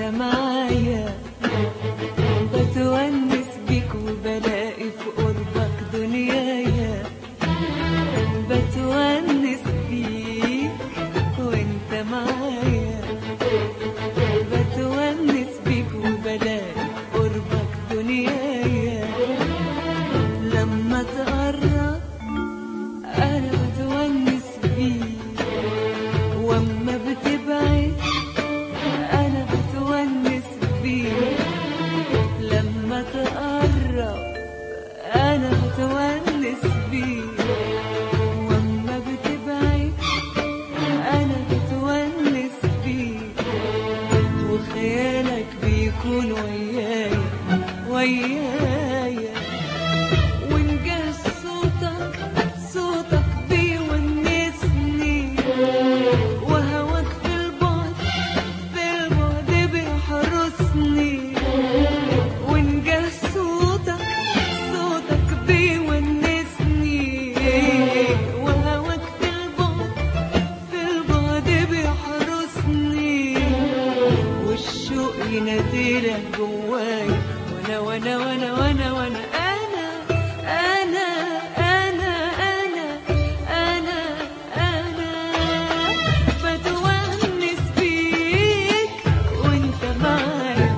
معايا بتونس بيك وبلاقي في قربك دنيايا بتونس بيك وانت معايا بتونس بيك وبلاقي قربك دنيايا لما تقرب انا بتونس بيك واما بتبعد انا بتونس بيك لما تقرب انا بتونس بيك واما بتبعد انا بتونس بيك وخيالك بيكون وياي ويايا ونجاز صوتك صوتك بيونسني وهواك في البعد في البعد بيحرسني ونجاز صوتك صوتك بيونسني وهواك في البعد في البعد بيحرسني والشوق يناديلك جواي وانا وانا وانا وانا وانا انا انا انا انا انا انا بتونس بيك وانت معايا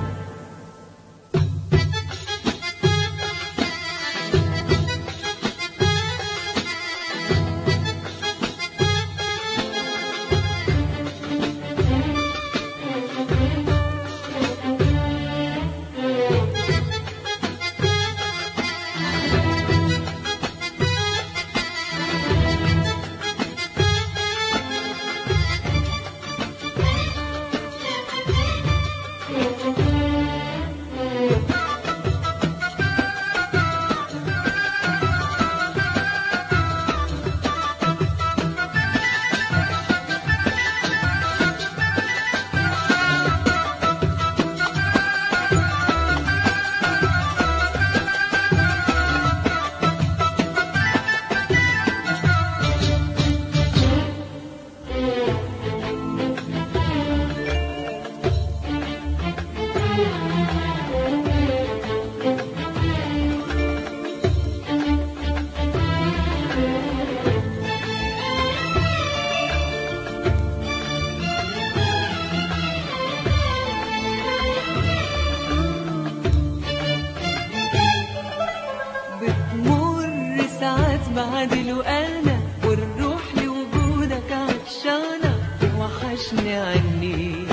بتمر ساعات بعد انا والروح لوجودك عطشانة وحشني عني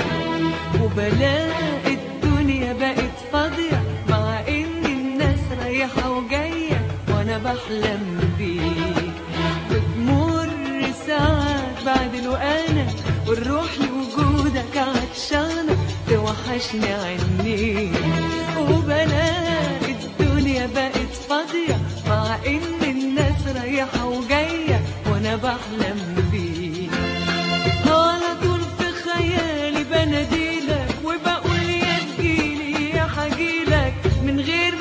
وبلاقي الدنيا بقت فاضية مع ان الناس رايحة وجاية وانا بحلم بيك بتمر ساعات بعد انا والروح لوجودك عطشانة توحشني عني وبلاقي الدنيا بقت فاضية مع ان الناس رايحة وجاية وانا بحلم بيك على طول في خيالي بناديلك وبقول يا تجيلي يا حجيلك من غير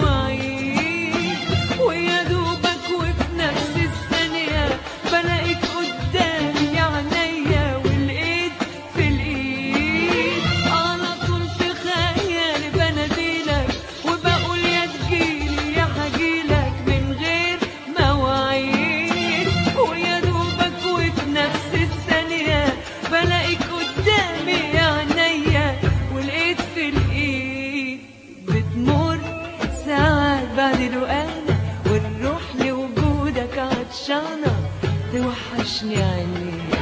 مواعيد ويا دوبك وفي نفس الثانية بلاقيك قدامي يا عينيا والايد في الايد على طول في خيالي بناديلك وبقول يا تجيلي يا حجيلك من غير مواعيد ويا دوبك وفي نفس الثانية بلاقيك قدامي يا عينيا والايد في الايد بتمر ساعات بعد انا والروح لوجودك عطشانة توحشني عينيك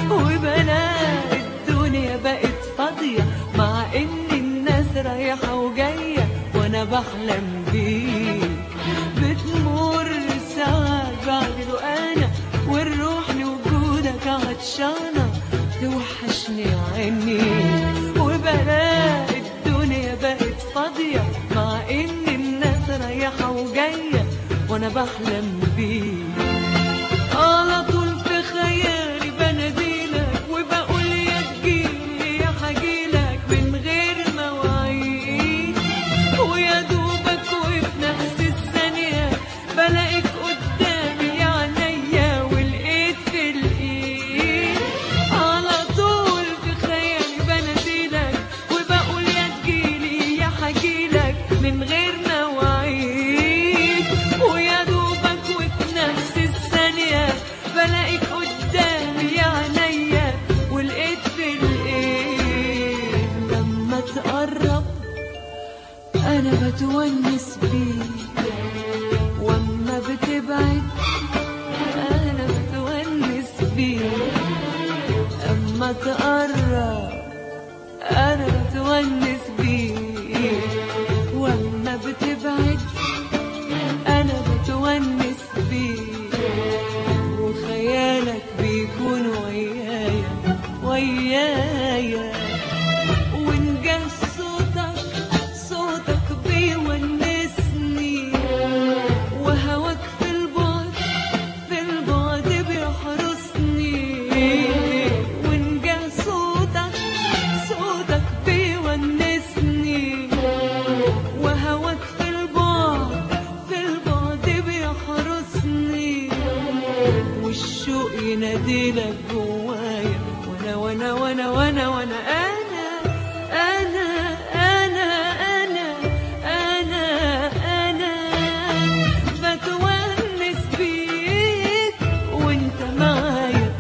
وبلاقي الدنيا بقت فاضية مع ان الناس رايحة وجاية وانا بحلم بيك بتمر ساعات بعد انا والروح لوجودك عطشانة توحشني عينيك وبلاقي الدنيا بقت فاضية مع ان الناس رايحة وجاية وانا بحلم بيك على طول في خيالي بناديلك وبقول يا تجيلي يا حجيلك من غير مواعيد ويا دوبك وفي نفس الثانية بلاقيك قدامي يا عينيا والايد في الايد على طول في خيالي بناديلك وبقول بتونس بيك واما بتبعد انا بتونس بيك اما تقرب انا بتونس بيك واما بتبعد انا بتونس بيك وخيالك بيكون ويايا ويايا وإن جه صوتك صوتك بيونسني وهواك في البعد في البعد بيحرسني وإن جه صوتك صوتك بيونسني وهواك في البعد في البعد بيحرسني والشوق يناديلك جوايا وانا وانا وانا وانا وانا انا انا انا انا انا انا بتونس بيك وانت معايا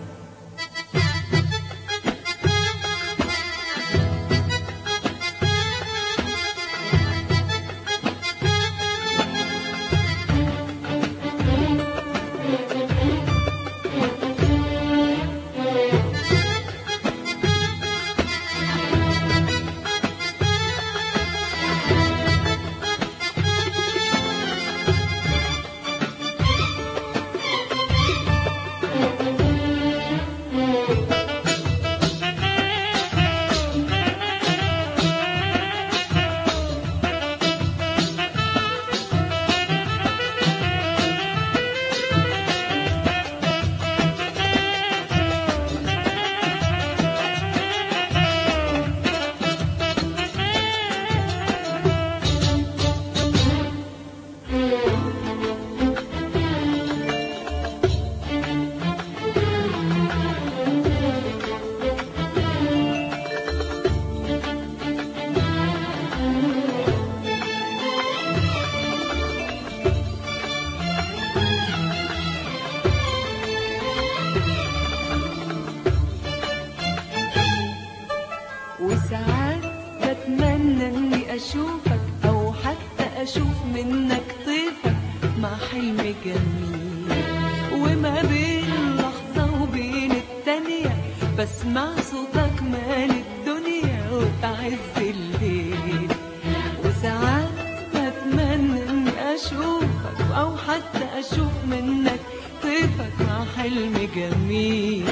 وساعات بتمنى اني اشوفك او حتى اشوف منك طيفك مع حلم جميل وما بين لحظة وبين التانية بسمع صوتك مال الدنيا وتعز الليل وساعات بتمنى اني اشوفك او حتى اشوف منك طيفك مع حلم جميل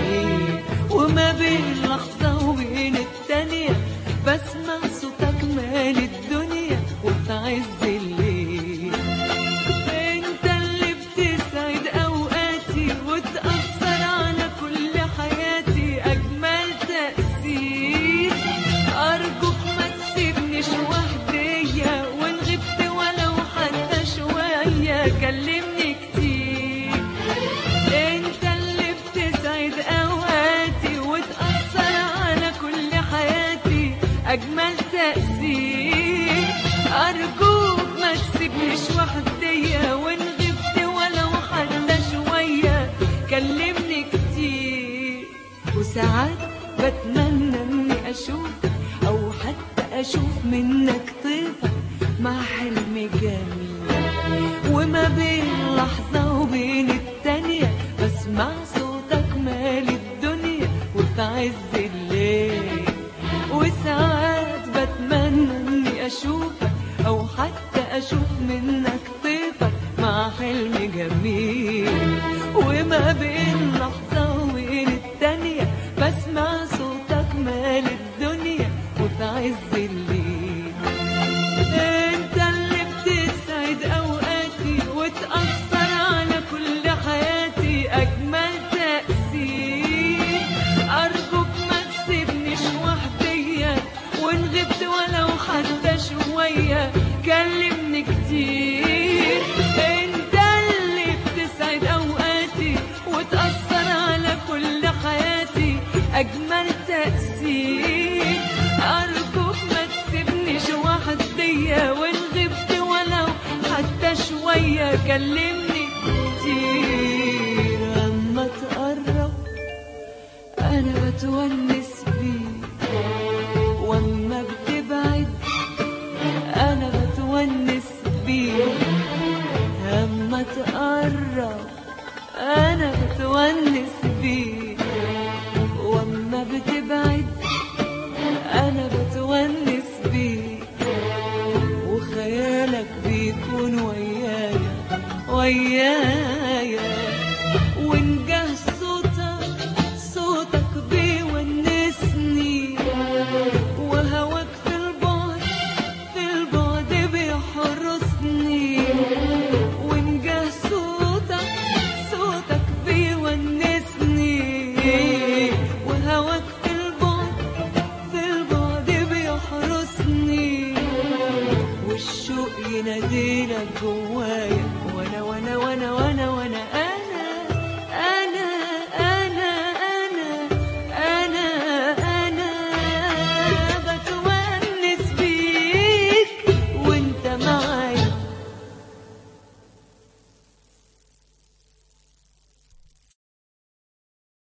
وما بين لحظة وبين التانية بسمع صوتك مال الدنيا وبتعز الليل انت اللي بتسعد اوقاتي وتأثر على كل حياتي اجمل تأثير ارجوك ما تسيبنيش وحدية وان غبت ولو حتى شوية كلمني كتير انت اللي بتسعد اوقاتي وتأثر على كل حياتي اجمل تأثير ارجوك ما تسيبنيش وحدية وان غبت ولو حتى شوية كلمني كتير وساعات بتمنى اني اشوفك او حتى اشوف منك طيفك مع حلم جميل وما بين لحظة وبين التانية بسمع صوتك مال الدنيا وفي عز الليل وساعات بتمنى اني اشوفك او حتى اشوف منك طيفك مع حلم جميل وما بين لحظة وبين التانية بسمع صوتك مال الدنيا وفي عز الليل انت اللي بتسعد اوقاتي وتأثر على كل حياتي اجمل تأثير ارجوك ما تسيبنيش وحدية وان غبت ولو حتى شوية كلمني كتير انت اللي بتسعد اوقاتي وتأثر بتونس بيك واما بتبعد انا بتونس بيك وخيالك بيكون ويايا ويايا ونجاه صوتك صوتك بيونسني وهواك في البعد في البعد بيحرسني ونجاه صوتك صوتك بيونسني وهواك في البعد في البعد بيحرسني والشوق يناديلك جوايا وانا وانا وانا وانا وانا